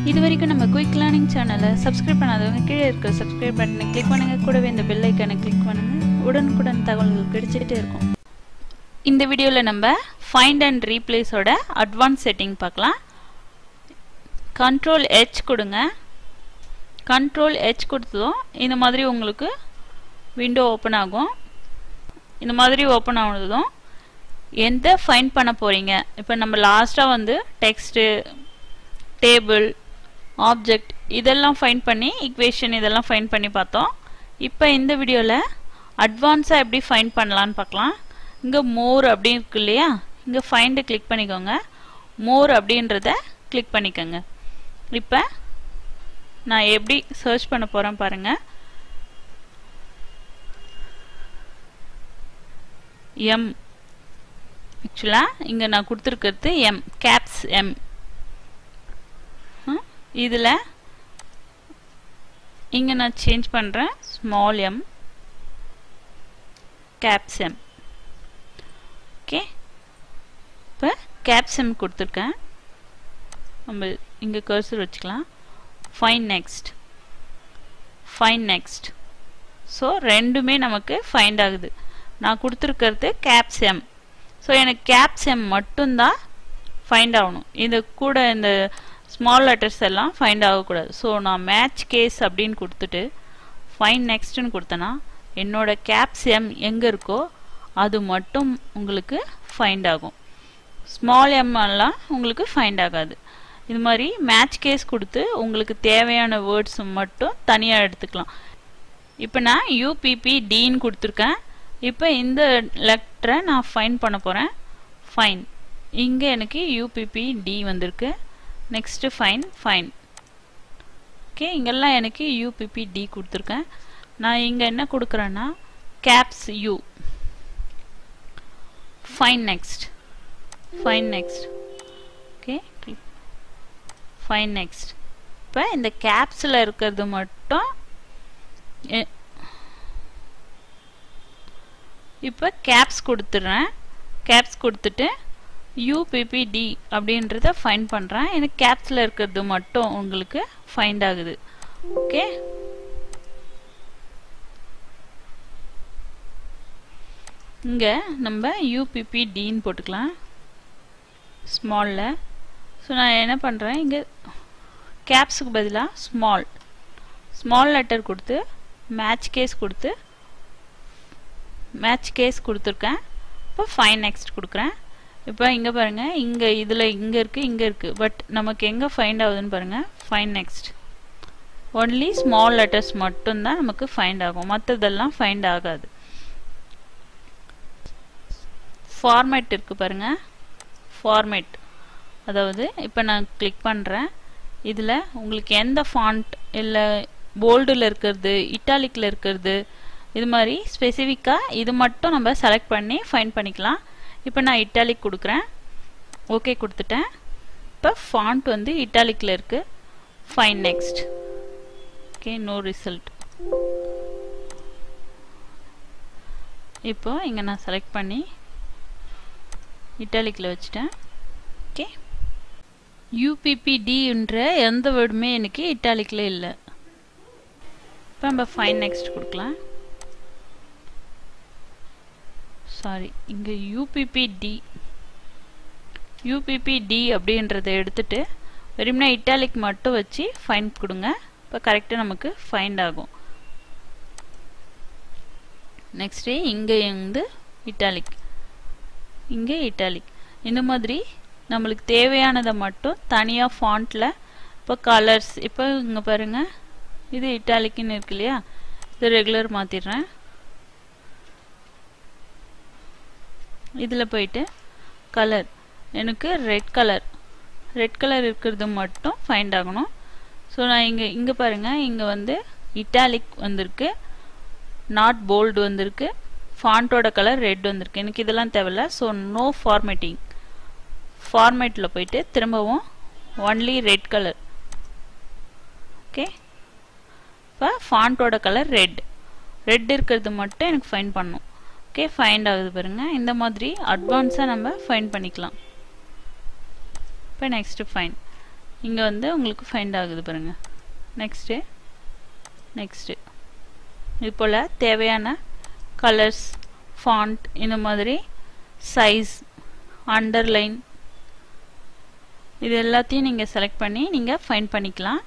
இது வரைக்கும் நம்ம குயிக் லேர்னிங் சேனலை சப்ஸ்கிரைப் பண்ணாதவங்க கீழே இருக்க சப்ஸ்கிரைப் பட்டனை கிளிக் பண்ணுங்க கூடவே இந்த பெல் ஐக்கானை கிளிக் பண்ணுங்க உடனுக்குடன் தகவல்கள் கிடைச்சிட்டே இருக்கும் இந்த வீடியோவில் நம்ம ஃபைண்ட் அண்ட் ரீப்ளேஸோட அட்வான்ஸ் செட்டிங் பார்க்கலாம் கண்ட்ரோல் ஹெச் கொடுங்க கண்ட்ரோல் ஹெச் கொடுத்ததும் இந்த மாதிரி உங்களுக்கு விண்டோ ஓப்பன் ஆகும் இந்த மாதிரி ஓப்பன் ஆனதும் எந்த ஃபைண்ட் பண்ண போகிறீங்க இப்போ நம்ம லாஸ்ட்டாக வந்து டெக்ஸ்ட்டு டேபிள் ஆப்ஜெக்ட் இதெல்லாம் ஃபைண்ட் பண்ணி இக்குவேஷன் இதெல்லாம் ஃபைண்ட் பண்ணி பார்த்தோம் இப்போ இந்த வீடியோவில் அட்வான்ஸாக எப்படி ஃபைண்ட் பண்ணலான்னு பார்க்கலாம் இங்கே மோர் அப்படி இருக்கு இல்லையா இங்கே ஃபைண்டை கிளிக் பண்ணிக்கோங்க மோர் அப்படின்றத கிளிக் பண்ணிக்கோங்க இப்போ நான் எப்படி சர்ச் பண்ண போகிறேன் பாருங்கள் எம் ஆக்சுவலாக இங்கே நான் கொடுத்துருக்கிறது எம் கேப்ஸ் எம் இதில் இங்கே நான் சேஞ்ச் பண்ணுறேன் small M caps M okay இப்போ கேப்ஸ் எம் கொடுத்துருக்கேன் நம்ம இங்கே கர்சர் வச்சுக்கலாம் fine next fine next so ரெண்டுமே நமக்கு ஃபைண்ட் ஆகுது நான் கொடுத்துருக்கிறது கேப்ஸ் எம் ஸோ எனக்கு கேப்ஸ் எம் மட்டும்தான் ஃபைண்ட் ஆகணும் இது கூட இந்த ஸ்மால் லெட்டர்ஸ் எல்லாம் ஃபைண்ட் ஆகக்கூடாது ஸோ நான் மேட்ச் கேஸ் அப்படின்னு கொடுத்துட்டு ஃபைன் நெக்ஸ்ட்னு கொடுத்தேன்னா என்னோட கேப்ஸ் எம் எங்கே இருக்கோ அது மட்டும் உங்களுக்கு ஃபைண்ட் ஆகும் ஸ்மால் எம் எல்லாம் உங்களுக்கு ஃபைண்ட் ஆகாது இது மாதிரி மேட்ச் கேஸ் கொடுத்து உங்களுக்கு தேவையான வேர்ட்ஸ் மட்டும் தனியாக எடுத்துக்கலாம் இப்போ நான் யூபிபி டின்னு கொடுத்துருக்கேன் இப்போ இந்த லெட்டரை நான் ஃபைன் பண்ண போகிறேன் ஃபைன் இங்கே எனக்கு யூபிபி டி வந்திருக்கு நெக்ஸ்ட்டு ஃபைன் ஃபைன் ஓகே இங்கெல்லாம் எனக்கு யூபிபி டி கொடுத்துருக்கேன் நான் இங்கே என்ன கொடுக்குறேன்னா caps U fine next fine next okay fine next இப்போ இந்த கேப்ஸில் இருக்கிறது மட்டும் இப்போ கேப்ஸ் கொடுத்துட்றேன் கேப்ஸ் கொடுத்துட்டு யூபிபிடி அப்படின்றத ஃபைண்ட் பண்ணுறேன் எனக்கு கேப்ஸில் இருக்கிறது மட்டும் உங்களுக்கு ஃபைண்ட் ஆகுது ஓகே இங்கே நம்ம யூபிபிடின்னு போட்டுக்கலாம் ஸ்மாலில் ஸோ நான் என்ன பண்ணுறேன் இங்கே கேப்ஸுக்கு பதிலாக ஸ்மால் ஸ்மால் லெட்டர் கொடுத்து மேட்ச் கேஸ் கொடுத்து மேட்ச் கேஸ் கொடுத்துருக்கேன் இப்போ ஃபைன் நெக்ஸ்ட் கொடுக்குறேன் இப்போ இங்கே பாருங்கள் இங்கே இதில் இங்கே இருக்குது இங்கே இருக்குது பட் நமக்கு எங்கே ஃபைண்ட் ஆகுதுன்னு பாருங்கள் fine next only small letters மட்டும்தான் நமக்கு ஃபைண்ட் ஆகும் மற்றதெல்லாம் ஃபைண்ட் ஆகாது ஃபார்மேட் இருக்குது பாருங்கள் ஃபார்மேட் அதாவது இப்போ நான் கிளிக் பண்ணுறேன் இதில் உங்களுக்கு எந்த ஃபாண்ட் இல்லை போல்டில் இருக்கிறது இட்டாலிக்கில் இருக்கிறது இது மாதிரி ஸ்பெசிஃபிக்காக இது மட்டும் நம்ம செலக்ட் பண்ணி ஃபைன் பண்ணிக்கலாம் இப்போ நான் இட்டாலிக் கொடுக்குறேன் ஓகே கொடுத்துட்டேன் இப்போ ஃபாண்ட் வந்து இட்டாலிக்கில் இருக்குது fine next okay no result இப்போ இங்கே நான் செலக்ட் பண்ணி இட்டாலிக்கில் வச்சுட்டேன் ஓகே யூபிபிடின்ற எந்த வேர்டுமே எனக்கு இட்டாலிக்கில் இல்லை இப்போ நம்ம ஃபைன் நெக்ஸ்ட் கொடுக்கலாம் சாரி இங்கே யூபிபிடி யூபிபிடி அப்படின்றத எடுத்துட்டு வெறும்னா இட்டாலிக் மட்டும் வச்சு ஃபைன் கொடுங்க இப்போ கரெக்டாக நமக்கு ஃபைண்ட் ஆகும் நெக்ஸ்ட்டு இங்கே வந்து இட்டாலிக் இங்கே இட்டாலிக் இந்த மாதிரி நம்மளுக்கு தேவையானதை மட்டும் தனியாக ஃபாண்ட்டில் இப்போ கலர்ஸ் இப்போ இங்கே பாருங்கள் இது இட்டாலிக்குன்னு இருக்கு இல்லையா இது ரெகுலர் மாற்றிடுறேன் இதில் போயிட்டு கலர் எனக்கு ரெட் கலர் ரெட் கலர் இருக்கிறது மட்டும் ஃபைண்ட் ஆகணும் ஸோ நான் இங்கே இங்கே பாருங்கள் இங்கே வந்து இட்டாலிக் வந்திருக்கு நாட் போல்டு வந்திருக்கு ஃபாண்ட்டோட கலர் ரெட் வந்திருக்கு எனக்கு இதெல்லாம் தேவையில்ல ஸோ நோ ஃபார்மேட்டிங் ஃபார்மேட்டில் போயிட்டு திரும்பவும் ஒன்லி ரெட் கலர் ஓகே இப்போ ஃபாண்ட்டோட கலர் ரெட் ரெட் இருக்கிறது மட்டும் எனக்கு ஃபைன் பண்ணும் ஓகே ஃபைண்ட் ஆகுது பாருங்க இந்த மாதிரி அட்வான்ஸாக நம்ம ஃபைண்ட் பண்ணிக்கலாம் இப்போ நெக்ஸ்ட்டு ஃபைன் இங்கே வந்து உங்களுக்கு ஃபைண்ட் ஆகுது பாருங்கள் நெக்ஸ்ட்டு நெக்ஸ்ட்டு இது போல் தேவையான கலர்ஸ் ஃபாண்ட் இந்த மாதிரி சைஸ் அண்டர்லைன் இது எல்லாத்தையும் நீங்கள் செலக்ட் பண்ணி நீங்கள் ஃபைண்ட் பண்ணிக்கலாம்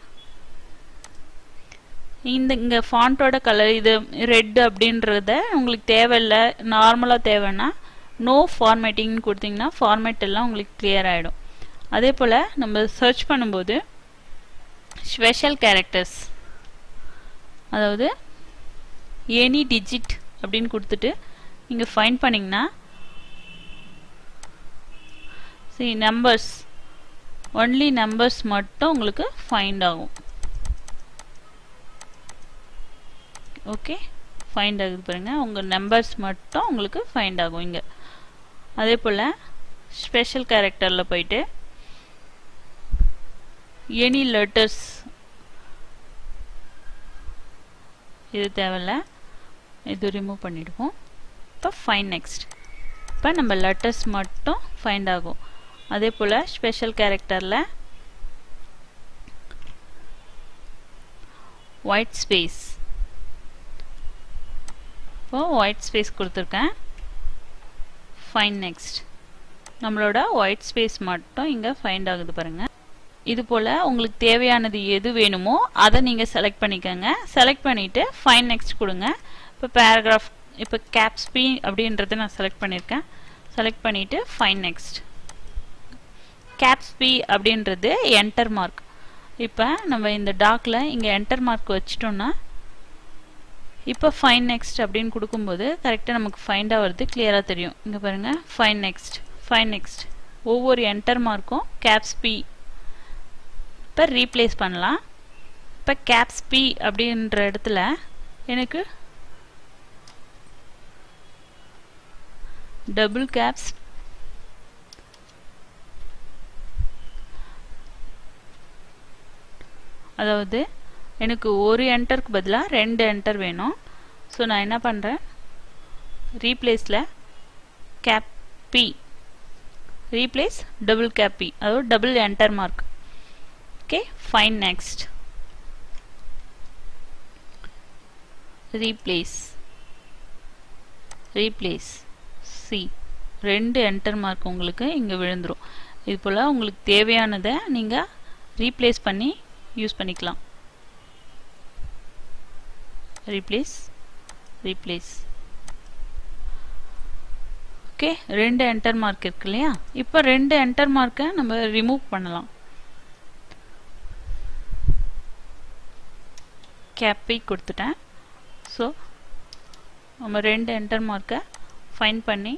இந்த இங்கே ஃபாண்ட்டோட கலர் இது ரெட் அப்படின்றத உங்களுக்கு தேவையில்லை நார்மலாக தேவைன்னா நோ ஃபார்மேட்டிங்னு கொடுத்தீங்கன்னா ஃபார்மேட் எல்லாம் உங்களுக்கு கிளியர் ஆகிடும் அதே போல் நம்ம சர்ச் பண்ணும்போது ஸ்பெஷல் கேரக்டர்ஸ் அதாவது எனி டிஜிட் அப்படின்னு கொடுத்துட்டு நீங்கள் ஃபைண்ட் பண்ணிங்கன்னா சி நம்பர்ஸ் ஒன்லி நம்பர்ஸ் மட்டும் உங்களுக்கு ஃபைண்ட் ஆகும் ஓகே ஃபைண்ட் ஆகுது பாருங்கள் உங்கள் நம்பர்ஸ் மட்டும் உங்களுக்கு ஃபைண்ட் ஆகும் இங்கே அதே போல் ஸ்பெஷல் கேரக்டரில் போயிட்டு எனி லெட்டர்ஸ் இது தேவையில்ல இது ரிமூவ் பண்ணிடுவோம் இப்போ ஃபைன் நெக்ஸ்ட் இப்போ நம்ம லெட்டர்ஸ் மட்டும் ஃபைண்ட் ஆகும் அதே போல் ஸ்பெஷல் கேரக்டரில் ஒயிட் ஸ்பேஸ் இப்போது ஒயிட் ஸ்பேஸ் கொடுத்துருக்கேன் ஃபைன் நெக்ஸ்ட் நம்மளோட ஒயிட் ஸ்பேஸ் மட்டும் இங்கே ஃபைண்ட் ஆகுது பாருங்கள் இது போல் உங்களுக்கு தேவையானது எது வேணுமோ அதை நீங்கள் செலக்ட் பண்ணிக்கோங்க செலக்ட் பண்ணிவிட்டு ஃபைன் நெக்ஸ்ட் கொடுங்க இப்போ பேராகிராஃப் இப்போ கேப்ஸ் பி அப்படின்றத நான் செலக்ட் பண்ணியிருக்கேன் செலக்ட் பண்ணிவிட்டு ஃபைன் நெக்ஸ்ட் கேப்ஸ் பி அப்படின்றது என்டர் மார்க் இப்போ நம்ம இந்த டாக்கில் இங்கே என்டர் மார்க் வச்சிட்டோம்னா இப்போ ஃபைன் நெக்ஸ்ட் அப்படின்னு கொடுக்கும்போது கரெக்டாக நமக்கு ஃபைண்ட் ஆகிறது கிளியராக தெரியும் இங்கே பாருங்கள் ஃபைன் நெக்ஸ்ட் ஃபைன் நெக்ஸ்ட் ஒவ்வொரு என்டர் மார்க்கும் கேப்ஸ் பி இப்போ ரீப்ளேஸ் பண்ணலாம் இப்போ கேப்ஸ் பி அப்படின்ற இடத்துல எனக்கு டபுள் கேப்ஸ் அதாவது எனக்கு ஒரு என்டருக்கு பதிலாக ரெண்டு என்டர் வேணும் ஸோ நான் என்ன பண்ணுறேன் ரீப்ளேஸில் cap P replace double cap P அதாவது double enter mark okay fine next replace replace see ரெண்டு என்டர் மார்க் உங்களுக்கு இங்கே விழுந்துடும் இது போல் உங்களுக்கு தேவையானதை நீங்கள் ரீப்ளேஸ் பண்ணி யூஸ் பண்ணிக்கலாம் ரீப்ளேஸ் ரீப்ளேஸ் ஓகே ரெண்டு என்டர் மார்க் இருக்கு இல்லையா இப்போ ரெண்டு என்டர் மார்க்கை நம்ம ரிமூவ் பண்ணலாம் கேப்பை கொடுத்துட்டேன் ஸோ நம்ம ரெண்டு என்டர் மார்க்கை ஃபைன் பண்ணி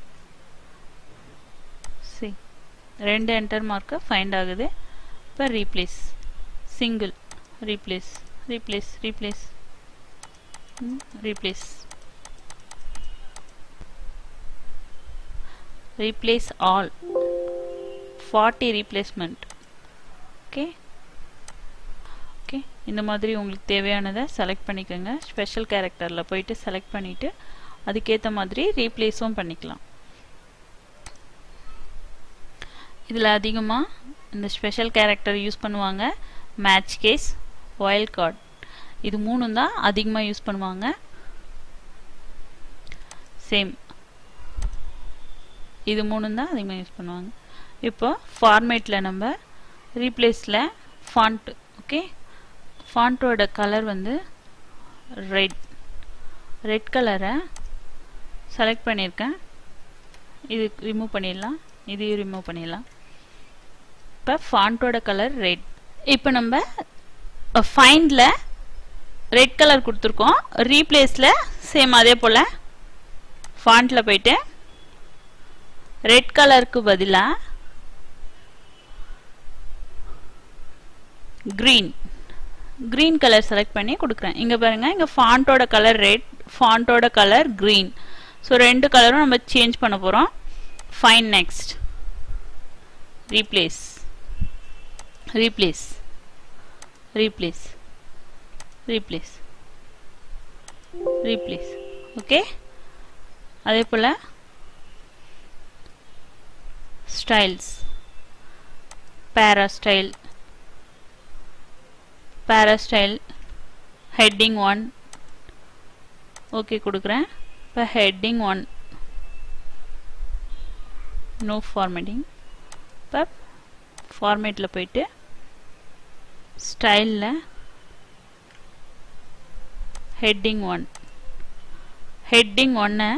சி ரெண்டு என்டர் மார்க்கை ஃபைண்ட் ஆகுது இப்போ replace single replace replace replace replace replace all 40 replacement okay okay இந்த மாதிரி உங்களுக்கு தேவையானதை செலக்ட் பண்ணிக்கோங்க ஸ்பெஷல் கேரக்டரில் போயிட்டு செலக்ட் பண்ணிவிட்டு அதுக்கேற்ற மாதிரி ரீப்ளேஸும் பண்ணிக்கலாம் இதில் அதிகமாக இந்த ஸ்பெஷல் கேரக்டர் யூஸ் பண்ணுவாங்க மேட்ச் கேஸ் ஒயல் கார்ட் இது மூணும் தான் அதிகமாக யூஸ் பண்ணுவாங்க சேம் இது மூணும் தான் அதிகமாக யூஸ் பண்ணுவாங்க இப்போ ஃபார்மேட்டில் நம்ம ரீப்ளேஸில் ஃபாண்ட் ஓகே ஃபாண்ட்டோட கலர் வந்து ரெட் ரெட் கலரை செலக்ட் பண்ணியிருக்கேன் இது ரிமூவ் பண்ணிடலாம் இதையும் ரிமூவ் பண்ணிடலாம் இப்போ ஃபாண்ட்டோட கலர் ரெட் இப்போ நம்ம ஃபைண்டில் ரெட் கலர் கொடுத்துருக்கோம் ரீப்ளேஸில் சேம் அதே போல் ஃபாண்ட்டில் போயிட்டு ரெட் கலருக்கு பதிலாக க்ரீன் க்ரீன் கலர் செலக்ட் பண்ணி கொடுக்குறேன் இங்கே பாருங்கள் இங்கே ஃபாண்ட்டோட கலர் ரெட் ஃபாண்ட்டோட கலர் க்ரீன் ஸோ ரெண்டு கலரும் நம்ம சேஞ்ச் பண்ண போகிறோம் find next replace replace replace replace replace okay அதே போல் styles para style para style heading one okay கொடுக்குறேன் இப்போ ஹெட்டிங் ஒன் நோ ஃபார்மேட்டிங் இப்போ ஃபார்மேட்டில் போயிட்டு ஸ்டைலில் ஹெட்டிங் ஒன் ஹெட்டிங் ஒன்னை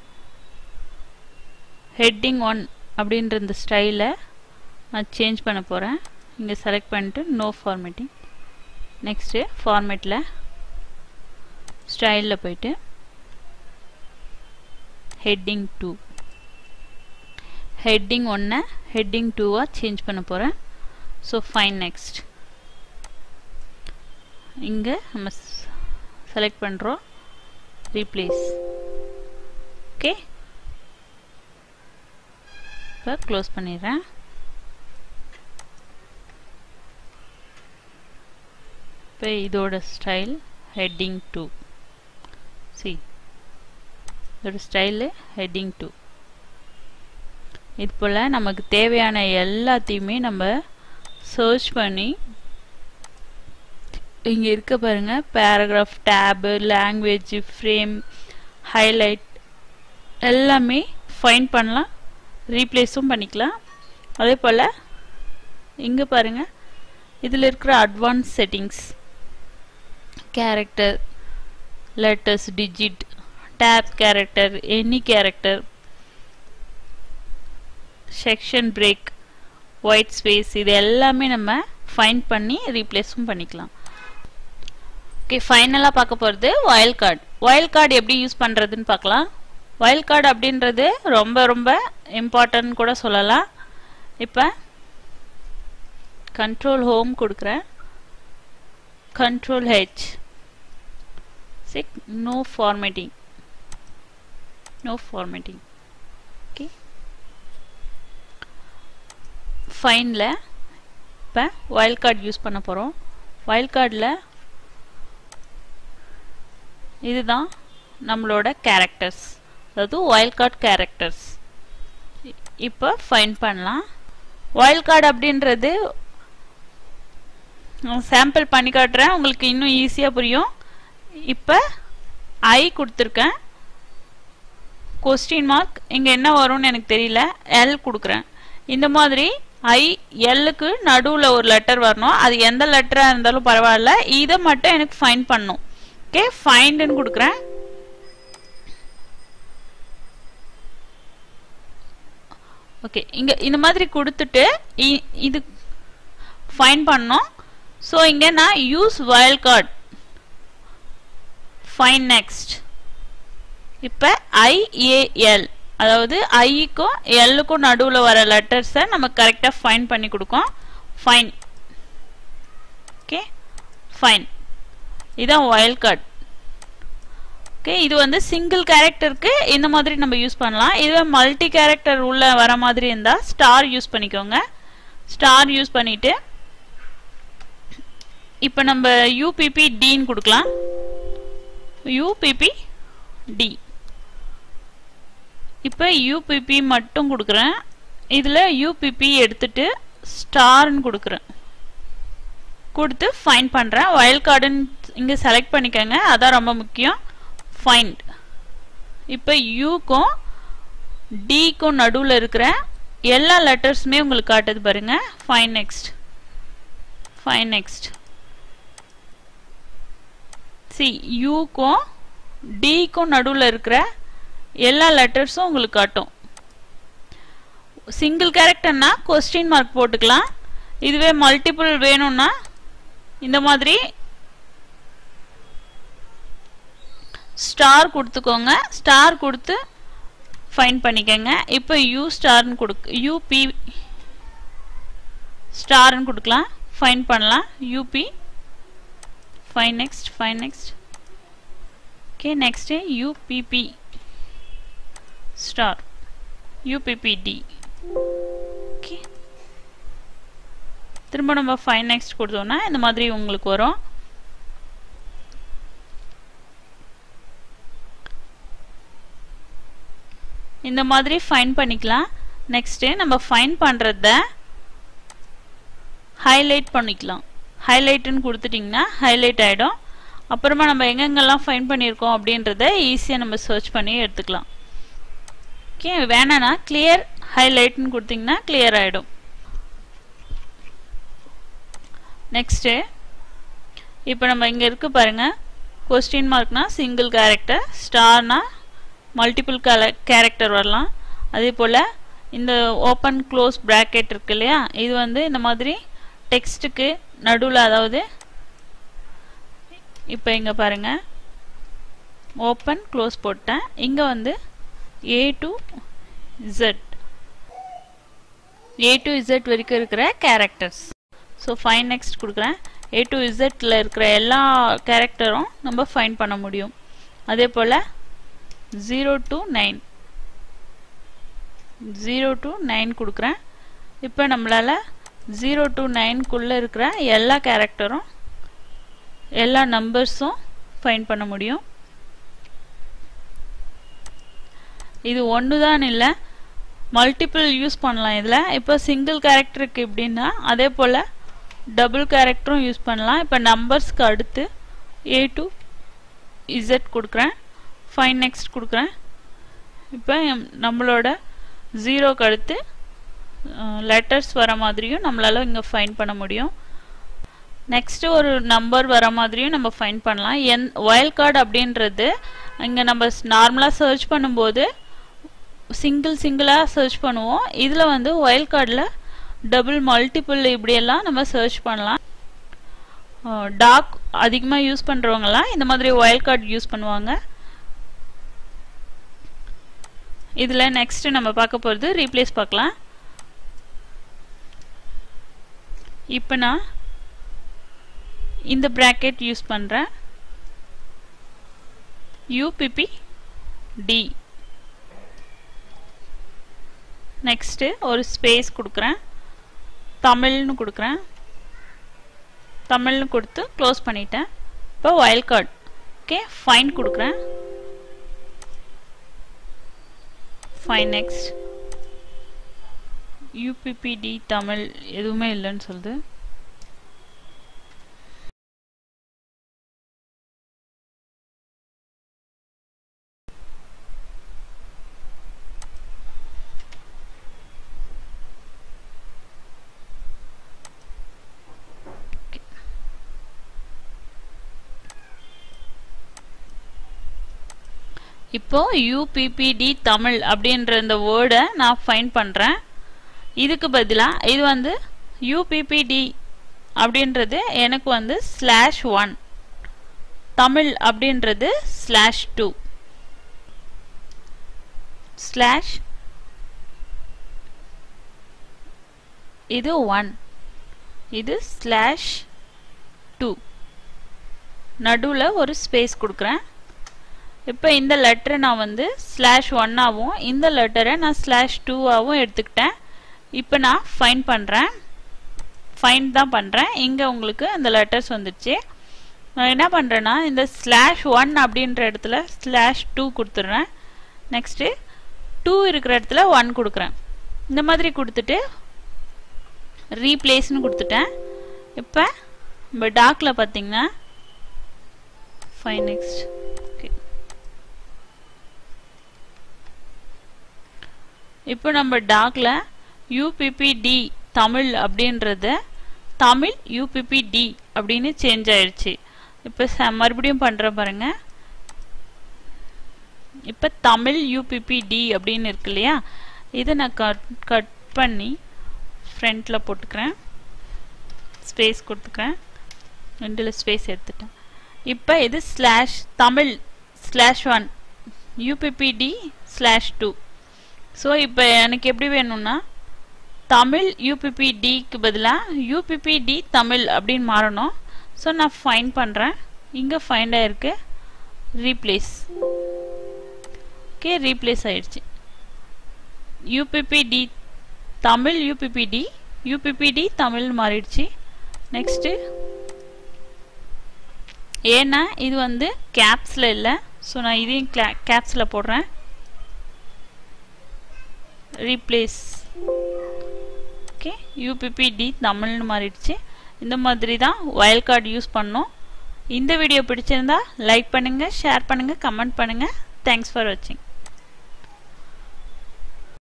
ஹெட்டிங் ஒன் அப்படின்ற இந்த ஸ்டைலை நான் சேஞ்ச் பண்ண போகிறேன் இங்கே செலக்ட் பண்ணிட்டு நோ ஃபார்மேட்டிங் நெக்ஸ்ட்டு ஃபார்மேட்டில் ஸ்டைலில் போயிட்டு ஹெட்டிங் டூ ஹெட்டிங் ஒன்னை ஹெட்டிங் டூவாக சேஞ்ச் பண்ண போகிறேன் ஸோ ஃபைன் நெக்ஸ்ட் இங்கே நம்ம செலக்ட் பண்ணுறோம் ரீப்ளேஸ் ஓகே இப்போ க்ளோஸ் பண்ணிடுறேன் இப்போ இதோட ஸ்டைல் ஹெட்டிங் டூ சி இதோட ஸ்டைலு ஹெட்டிங் டூ இது போல் நமக்கு தேவையான எல்லாத்தையுமே நம்ம சர்ச் பண்ணி இங்கே இருக்க பாருங்க paragraph tab language frame highlight எல்லாமே ஃபைன் பண்ணலாம் ரீப்ளேஸும் பண்ணிக்கலாம் அதே போல் இங்கே பாருங்கள் இதில் இருக்கிற advance settings character letters digit tab character any character section break white space இது எல்லாமே நம்ம ஃபைன் பண்ணி ரீப்ளேஸும் பண்ணிக்கலாம் ஓகே ஃபைனலாக பார்க்க போகிறது வயல் கார்டு வயல் கார்டு எப்படி யூஸ் பண்ணுறதுன்னு பார்க்கலாம் வயல் கார்டு அப்படின்றது ரொம்ப ரொம்ப இம்பார்ட்டன்ட் கூட சொல்லலாம் இப்போ கண்ட்ரோல் ஹோம் கொடுக்குறேன் கண்ட்ரோல் ஹெச் சிக் no formatting no formatting okay ஃபைனில் இப்போ வயல் கார்டு யூஸ் பண்ண போகிறோம் வயல் கார்டில் இதுதான் நம்மளோட கேரக்டர்ஸ் அதாவது வயல் கார்டு கேரக்டர்ஸ் இப்போ ஃபைன் பண்ணலாம் வயல் கார்டு அப்படின்றது சாம்பிள் பண்ணி காட்டுறேன் உங்களுக்கு இன்னும் ஈஸியாக புரியும் இப்போ ஐ கொடுத்துருக்கேன் கொஸ்டின் மார்க் இங்கே என்ன வரும்னு எனக்கு தெரியல எல் கொடுக்குறேன் இந்த மாதிரி ஐ எல்லுக்கு நடுவில் ஒரு லெட்டர் வரணும் அது எந்த லெட்டராக இருந்தாலும் பரவாயில்ல இதை மட்டும் எனக்கு ஃபைன் பண்ணும் ஓகே ஃபைண்டுன்னு கொடுக்குறேன் ஓகே இங்கே இந்த மாதிரி கொடுத்துட்டு இது ஃபைன் பண்ணோம் ஸோ இங்கே நான் use wild card find next இப்போ ஐஏஎல் அதாவது ஐக்கும் எல்லுக்கும் நடுவில் வர லெட்டர்ஸை நம்ம கரெக்டாக ஃபைன் பண்ணி கொடுக்கோம் ஃபைன் ஓகே ஃபைன் இதுதான் வயல் கார்டு ஓகே இது வந்து சிங்கிள் கேரக்டருக்கு இந்த மாதிரி நம்ம யூஸ் பண்ணலாம் இதுவே மல்டி கேரக்டர் உள்ள வர மாதிரி இருந்தால் ஸ்டார் யூஸ் பண்ணிக்கோங்க ஸ்டார் யூஸ் பண்ணிட்டு இப்போ நம்ம யூபிபி டின்னு கொடுக்கலாம் யூபிபி டி இப்போ யூபிபி மட்டும் கொடுக்குறேன் இதில் யூபிபி எடுத்துட்டு ஸ்டார்னு கொடுக்குறேன் கொடுத்து ஃபைன் பண்ணுறேன் வயல் கார்டுன்னு இங்கே செலக்ட் பண்ணிக்கோங்க அதான் ரொம்ப முக்கியம் ஃபைண்ட் இப்போ யூக்கும் டிக்கும் நடுவில் இருக்கிற எல்லா லெட்டர்ஸுமே உங்களுக்கு காட்டுது பாருங்க find next fine next see யூக்கும் டிக்கும் நடுவில் இருக்கிற எல்லா லெட்டர்ஸும் உங்களுக்கு காட்டும் சிங்கிள் கேரக்டர்னா கொஸ்டின் மார்க் போட்டுக்கலாம் இதுவே மல்டிபிள் வேணும்னா இந்த மாதிரி ஸ்டார் கொடுத்துக்கோங்க ஸ்டார் கொடுத்து ஃபைன் பண்ணிக்கோங்க இப்போ யூ ஸ்டார்னு கொடுக்கு யூபி ஸ்டார்னு கொடுக்கலாம் ஃபைன் பண்ணலாம் UP find next fine next okay next UPP star UPPD okay திரும்ப நம்ம ஃபைன் நெக்ஸ்ட் கொடுத்தோம்னா இந்த மாதிரி உங்களுக்கு வரும் இந்த மாதிரி ஃபைன் பண்ணிக்கலாம் நெக்ஸ்ட்டு நம்ம ஃபைன் பண்ணுறத ஹைலைட் பண்ணிக்கலாம் ஹைலைட்டுன்னு கொடுத்துட்டிங்கன்னா ஹைலைட் ஆகிடும் அப்புறமா நம்ம எங்கெங்கெல்லாம் ஃபைன் பண்ணியிருக்கோம் அப்படின்றத ஈஸியாக நம்ம சர்ச் பண்ணி எடுத்துக்கலாம் ஓகே வேணான்னா கிளியர் ஹைலைட்னு கொடுத்தீங்கன்னா கிளியர் ஆகிடும் நெக்ஸ்ட்டு இப்போ நம்ம இங்கே இருக்கு பாருங்க கொஸ்டின் மார்க்னா சிங்கிள் கேரக்டர் ஸ்டார்னா மல்டிபிள் கேரக்டர் வரலாம் அதே போல் இந்த ஓப்பன் க்ளோஸ் ப்ராக்கெட் இருக்கு இல்லையா இது வந்து இந்த மாதிரி டெக்ஸ்ட்டுக்கு நடுவில் அதாவது இப்போ இங்கே பாருங்க ஓப்பன் க்ளோஸ் போட்டேன் இங்கே வந்து A to Z A to Z வரைக்கும் இருக்கிற கேரக்டர்ஸ் ஸோ ஃபைன் நெக்ஸ்ட் கொடுக்குறேன் ஏ டு இசட்டில் இருக்கிற எல்லா கேரக்டரும் நம்ம ஃபைன் பண்ண முடியும் அதே போல் zero to nine zero to nine கொடுக்குறேன் இப்போ நம்மளால் ஜீரோ டு நைன்குள்ளே இருக்கிற எல்லா கேரக்டரும் எல்லா நம்பர்ஸும் ஃபைன் பண்ண முடியும் இது ஒன்று தான் இல்லை மல்டிபிள் யூஸ் பண்ணலாம் இதில் இப்போ சிங்கிள் கேரக்டருக்கு எப்படின்னா அதே போல் டபுள் கேரக்டரும் யூஸ் பண்ணலாம் இப்போ நம்பர்ஸ்க்கு அடுத்து ஏ டு இசட் கொடுக்குறேன் ஃபைன் நெக்ஸ்ட் கொடுக்குறேன் இப்போ நம்மளோட ஜீரோக்கு அடுத்து லெட்டர்ஸ் வர மாதிரியும் நம்மளால் இங்கே ஃபைன் பண்ண முடியும் நெக்ஸ்ட்டு ஒரு நம்பர் வர மாதிரியும் நம்ம ஃபைன் பண்ணலாம் என் ஒயல் கார்டு அப்படின்றது இங்கே நம்ம நார்மலாக சர்ச் பண்ணும்போது சிங்கிள் சிங்கிளாக சர்ச் பண்ணுவோம் இதில் வந்து ஒயல் கார்டில் டபுள் மல்டிபிள் இப்படியெல்லாம் நம்ம சர்ச் பண்ணலாம் டாக் அதிகமாக யூஸ் பண்ணுறவங்கலாம் இந்த மாதிரி ஒயல் கார்டு யூஸ் பண்ணுவாங்க இதில் நெக்ஸ்ட் நம்ம பார்க்க போகிறது ரீப்ளேஸ் பார்க்கலாம் இப்போ நான் இந்த ப்ராக்கெட் யூஸ் பண்ணுறேன் யூபிபி டி நெக்ஸ்ட்டு ஒரு ஸ்பேஸ் கொடுக்குறேன் தமிழ்னு கொடுக்குறேன் தமிழ்னு கொடுத்து க்ளோஸ் பண்ணிட்டேன் இப்போ வயல் கார்டு ஓகே ஃபைன் கொடுக்குறேன் ஃபைன் நெக்ஸ்ட் யூபிபிடி தமிழ் எதுவுமே இல்லைன்னு சொல்லுது இப்போ யூபிபிடி தமிழ் அப்படின்ற இந்த வேர்டை நான் ஃபைன் பண்ணுறேன் இதுக்கு பதிலாக இது வந்து யூபிபிடி அப்படின்றது எனக்கு வந்து ஸ்லாஷ் ஒன் தமிழ் அப்படின்றது ஸ்லாஷ் டூ ஸ்லாஷ் இது ஒன் இது ஸ்லாஷ் டூ நடுவில் ஒரு ஸ்பேஸ் கொடுக்குறேன் இப்போ இந்த லெட்டரை நான் வந்து ஸ்லாஷ் ஒன்னாகவும் இந்த லெட்டரை நான் ஸ்லாஷ் டூவாகவும் எடுத்துக்கிட்டேன் இப்போ நான் ஃபைன் பண்ணுறேன் ஃபைன் தான் பண்ணுறேன் இங்கே உங்களுக்கு அந்த லெட்டர்ஸ் வந்துடுச்சு நான் என்ன பண்ணுறேன்னா இந்த ஸ்லாஷ் ஒன் அப்படின்ற இடத்துல ஸ்லாஷ் டூ கொடுத்துட்றேன் நெக்ஸ்ட்டு டூ இருக்கிற இடத்துல ஒன் கொடுக்குறேன் இந்த மாதிரி கொடுத்துட்டு ரீப்ளேஸ்னு கொடுத்துட்டேன் இப்போ நம்ம டாக்கில் பார்த்தீங்கன்னா ஃபைன் நெக்ஸ்ட் ஓகே இப்போ நம்ம டாக்ல யூபிபிடி தமிழ் அப்படின்றத தமிழ் யூபிபிடி அப்படின்னு சேஞ்ச் ஆயிடுச்சு இப்போ மறுபடியும் பண்ணுறேன் பாருங்க இப்போ தமிழ் யூபிபிடி அப்படின்னு இருக்கு இல்லையா இதை நான் கட் கட் பண்ணி ஃப்ரண்ட்டில் போட்டுக்கிறேன் ஸ்பேஸ் கொடுத்துக்கிறேன் ரெண்டில் ஸ்பேஸ் எடுத்துட்டேன் இப்போ இது slash Tamil slash one UPPD slash two so இப்போ எனக்கு எப்படி வேணும்னா தமிழ் யூபிபிடிக்கு பதிலாக யூபிபிடி தமிழ் அப்படின்னு மாறணும் ஸோ நான் ஃபைன் பண்ணுறேன் இங்கே ஃபைண்ட் ஆயிருக்கு ரீப்ளேஸ் ஓகே ரீப்ளேஸ் ஆயிடுச்சு யூபிபிடி தமிழ் யூபிபிடி யூபிபிடி தமிழ் மாறிடுச்சு நெக்ஸ்ட்டு ஏன்னா இது வந்து கேப்ஸில் இல்லை ஸோ நான் இதையும் கேப்ஸில் போடுறேன் ரீப்ளேஸ் ஓகே யூபிபிடி தமிழ்னு மாறிடுச்சு இந்த மாதிரி தான் வயல் கார்டு யூஸ் பண்ணோம் இந்த வீடியோ பிடிச்சிருந்தா லைக் பண்ணுங்கள் ஷேர் பண்ணுங்கள் கமெண்ட் பண்ணுங்கள் தேங்க்ஸ் ஃபார் வாட்சிங்